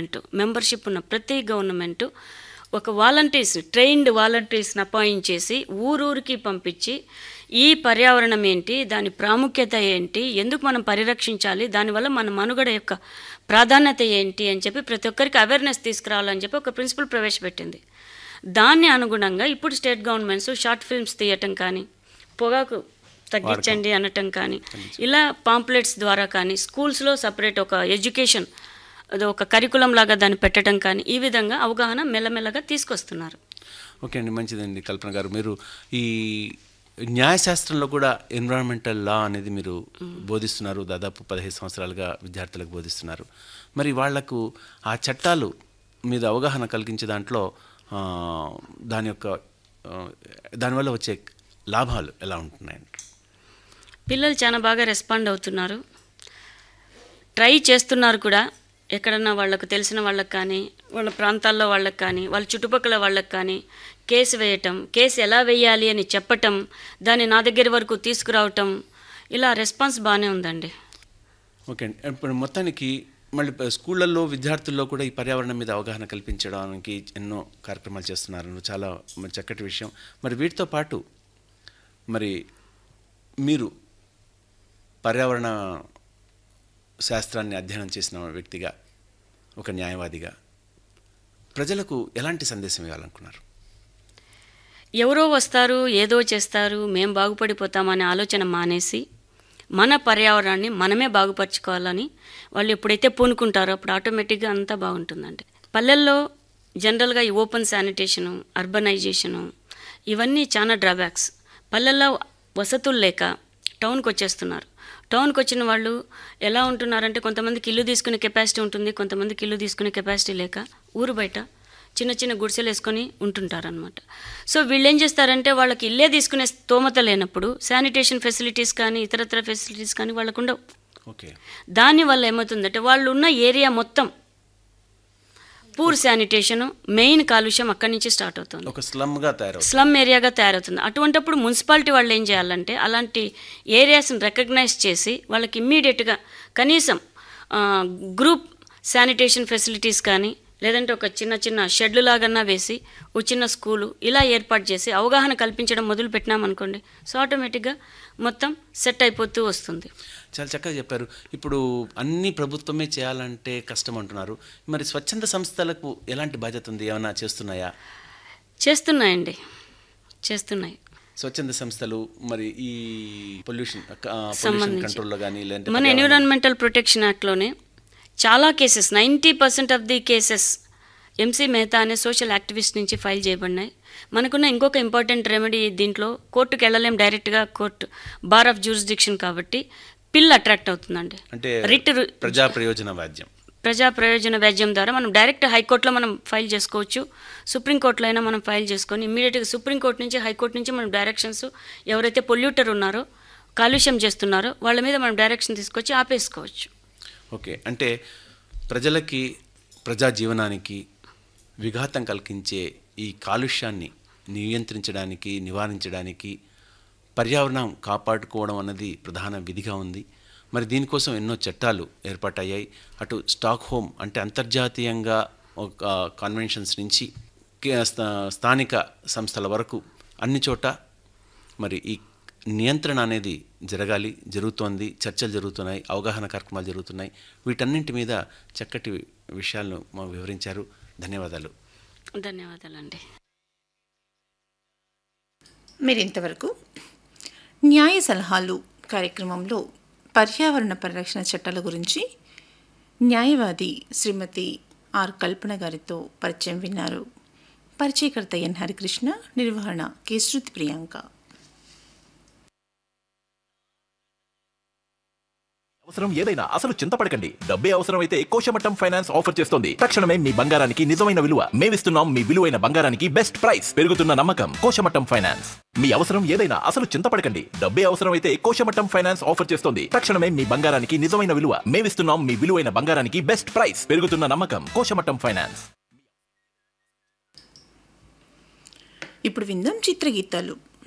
Government membership ఉన్న ప్రతి government ఒక వాలంటీర్స్ ట్రైన్డ్ వాలంటీర్స్ని అపాయింట్ చేసి ఊరూరికి పంపించి ఈ పర్యావరణం ఏంటి దాని ప్రాముఖ్యత ఏంటి ఎందుకు మనం పరిరక్షించాలి దానివల్ల మన మనుగడ యొక్క ప్రాధాన్యత ఏంటి అని చెప్పి ప్రతి ఒక్కరికి అవేర్నెస్ తీసుకురావాలని చెప్పి ఒక ప్రిన్సిపల్ ప్రవేశపెట్టింది దాన్ని అనుగుణంగా ఇప్పుడు స్టేట్ గవర్నమెంట్స్ షార్ట్ ఫిల్మ్స్ తీయటం కానీ పొగాకు తగ్గించండి అనటం కానీ ఇలా పాంప్లెట్స్ ద్వారా కానీ స్కూల్స్లో సపరేట్ ఒక ఎడ్యుకేషన్ అది ఒక కరికులం లాగా దాన్ని పెట్టడం కానీ ఈ విధంగా అవగాహన మెల్లమెల్లగా తీసుకొస్తున్నారు ఓకే అండి మంచిదండి కల్పన గారు మీరు ఈ న్యాయశాస్త్రంలో కూడా ఎన్విరాన్మెంటల్ లా అనేది మీరు బోధిస్తున్నారు దాదాపు పదిహేను సంవత్సరాలుగా విద్యార్థులకు బోధిస్తున్నారు మరి వాళ్లకు ఆ చట్టాలు మీద అవగాహన కలిగించే దాంట్లో ఆ, దాని యొక్క ఆ, దానివల్ల వచ్చే లాభాలు ఎలా ఉంటున్నాయండి పిల్లలు చాలా బాగా రెస్పాండ్ అవుతున్నారు ట్రై చేస్తున్నారు కూడా ఎక్కడన్నా వాళ్ళకు తెలిసిన వాళ్ళకి కానీ వాళ్ళ ప్రాంతాల్లో వాళ్ళకి కానీ వాళ్ళ చుట్టుపక్కల వాళ్ళకి కానీ కేసు వేయటం కేసు ఎలా వేయాలి అని చెప్పటం దాన్ని నా దగ్గర వరకు తీసుకురావటం ఇలా రెస్పాన్స్ బాగానే ఉందండి ఓకే అండి ఇప్పుడు మొత్తానికి మళ్ళీ ప- స్కూళ్ళల్లో విద్యార్థుల్లో కూడా ఈ పర్యావరణం మీద అవగాహన కల్పించడానికి ఎన్నో కార్యక్రమాలు చేస్తున్నారు చాలా మ- చక్కటి విషయం మరి వీటితో పాటు మరి మీరు పర్యావరణ శాస్త్రాన్ని అధ్యయనం చేసిన వ్యక్తిగా ఒక న్యాయవాదిగా ప్రజలకు ఎలాంటి సందేశం ఇవ్వాలనుకున్నారు ఎవరో వస్తారు ఏదో చేస్తారు మేం బాగుపడిపోతామనే ఆలోచన మానేసి మన పర్యావరణాన్ని మనమే బాగుపరచుకోవాలని వాళ్ళు ఎప్పుడైతే పూనుకుంటారో అప్పుడు ఆటోమేటిక్గా అంతా బాగుంటుందండి పల్లెల్లో జనరల్గా ఈ ఓపెన్ శానిటేషను అర్బనైజేషను ఇవన్నీ చాలా డ్రాబ్యాక్స్ పల్లెల్లో వసతులు లేక టౌన్కి వచ్చేస్తున్నారు టౌన్కి వచ్చిన వాళ్ళు ఎలా ఉంటున్నారంటే కొంతమందికి ఇల్లు తీసుకునే కెపాసిటీ ఉంటుంది కొంతమందికి ఇల్లు తీసుకునే కెపాసిటీ లేక ఊరు బయట చిన్న చిన్న గుడిసెలు వేసుకొని ఉంటుంటారనమాట సో వీళ్ళు ఏం చేస్తారంటే వాళ్ళకి ఇల్లే తీసుకునే స్తోమత లేనప్పుడు శానిటేషన్ ఫెసిలిటీస్ కానీ ఇతరత్ర ఫెసిలిటీస్ కానీ వాళ్ళకు ఉండవు ఓకే దానివల్ల ఏమవుతుందంటే వాళ్ళు ఉన్న ఏరియా మొత్తం పూర్ శానిటేషన్ మెయిన్ కాలుష్యం అక్కడి నుంచి స్టార్ట్ అవుతుంది ఒక స్లమ్గా తయారవుతుంది స్లమ్ ఏరియాగా తయారవుతుంది అటువంటప్పుడు మున్సిపాలిటీ వాళ్ళు ఏం చేయాలంటే అలాంటి ఏరియాస్ని రికగ్నైజ్ చేసి వాళ్ళకి ఇమ్మీడియట్గా కనీసం ఆ, గ్రూప్ శానిటేషన్ ఫెసిలిటీస్ కానీ లేదంటే ఒక చిన్న చిన్న షెడ్లు లాగన్నా వేసి ఒక చిన్న స్కూలు ఇలా ఏర్పాటు చేసి అవగాహన కల్పించడం మొదలు పెట్టినామనుకోండి సో ఆటోమేటిక్గా మొత్తం సెట్ అయిపోతూ వస్తుంది చాలా చక్కగా చెప్పారు ఇప్పుడు అన్ని ప్రభుత్వమే చేయాలంటే కష్టం అంటున్నారు మరి స్వచ్ఛంద సంస్థలకు ఎలాంటి బాధ్యత ఉంది ఏమైనా చేస్తున్నాయా చేస్తున్నాయండి చేస్తున్నాయి స్వచ్ఛంద సంస్థలు మరి ఈ పొల్యూషన్ పొల్యూషన్ సంబంధించి. కంట్రోల్లో కానీ లేదంటే మన ఎన్విరాన్మెంటల్ ప్రొటెక్షన్ యాక్ట్లోనే చాలా cases ninety percent of the cases MC Mehta అనే సోషల్ యాక్టివిస్ట్ నుంచి ఫైల్ చేయబడినాయి మనకున్న ఇంకొక ఇంపార్టెంట్ రెమెడీ దీంట్లో కోర్టుకు వెళ్ళలేం డైరెక్ట్గా కోర్టు బార్ ఆఫ్ జ్యూరిస్డిక్షన్ కాబట్టి పిల్ అట్రాక్ట్ అవుతుందండి అంటే రిట్ రు- ప్రజా ప్రయోజన వాద్యం ప్రజా ప్రయోజన వ్యాజ్యం ద్వారా మనం డైరెక్ట్ హైకోర్టులో మనం ఫైల్ చేసుకోవచ్చు సుప్రీంకోర్టులో అయినా మనం ఫైల్ చేసుకొని ఇమ్మీడియట్గా సుప్రీంకోర్టు నుంచి హైకోర్టు నుంచి మనం డైరెక్షన్స్ ఎవరైతే పొల్యూటర్ ఉన్నారో కాలుష్యం చేస్తున్నారో వాళ్ళ మీద మనం డైరెక్షన్ తీసుకొచ్చి ఆపేసుకోవచ్చు ఓకే అంటే ప్రజలకి ప్రజా జీవనానికి విఘాతం కలిగించే ఈ కాలుష్యాన్ని నియంత్రించడానికి నివారించడానికి పర్యావరణం కాపాడుకోవడం అన్నది ప్రధాన విధిగా ఉంది మరి దీనికోసం ఎన్నో చట్టాలు ఏర్పాటయ్యాయి అటు స్టాక్ హోమ్ అంటే అంతర్జాతీయంగా ఒక కాన్వెన్షన్స్ నుంచి కే- స్థా- స్థానిక సంస్థల వరకు అన్ని చోట మరి ఈ నియంత్రణ అనేది జరగాలి జరుగుతోంది చర్చలు జరుగుతున్నాయి అవగాహన కార్యక్రమాలు జరుగుతున్నాయి వీటన్నింటి మీద చక్కటి విషయాలను మాకు వివరించారు ధన్యవాదాలు ధన్యవాదాలండి మీరింతవరకు న్యాయ సలహాలు కార్యక్రమంలో పర్యావరణ పరిరక్షణ చట్టాల గురించి న్యాయవాది శ్రీమతి ఆర్ కల్పన గారితో పరిచయం విన్నారు పరిచయకర్త ఎన్ హరికృష్ణ నిర్వహణ కె శృతి ప్రియాంక అవసరం ఏదైనా అసలు చింతపడకండి డబ్బే అవసరమైతే కోశమట్టం ఫైనాన్స్ ఆఫర్ చేస్తోంది తక్షణమే మీ బంగారానికి నిజమైన విలువ మేమిస్తున్నాం మీ విలువైన బంగారానికి బెస్ట్ ప్రైస్ పెరుగుతున్న నమ్మకం కోశమట్టం ఫైనాన్స్ మీ అవసరం ఏదైనా అసలు చింతపడకండి డబ్బే అవసరమైతే కోశమట్టం ఫైనాన్స్ ఆఫర్ చేస్తోంది తక్షణమే మీ బంగారానికి నిజమైన విలువ మేమిస్తున్నాం మీ విలువైన బంగారానికి బెస్ట్ ప్రైస్ పెరుగుతున్న నమ్మకం కోశమట్టం ఫైనాన్స్ ఇప్పుడు విందాం చిత్రగీతాలు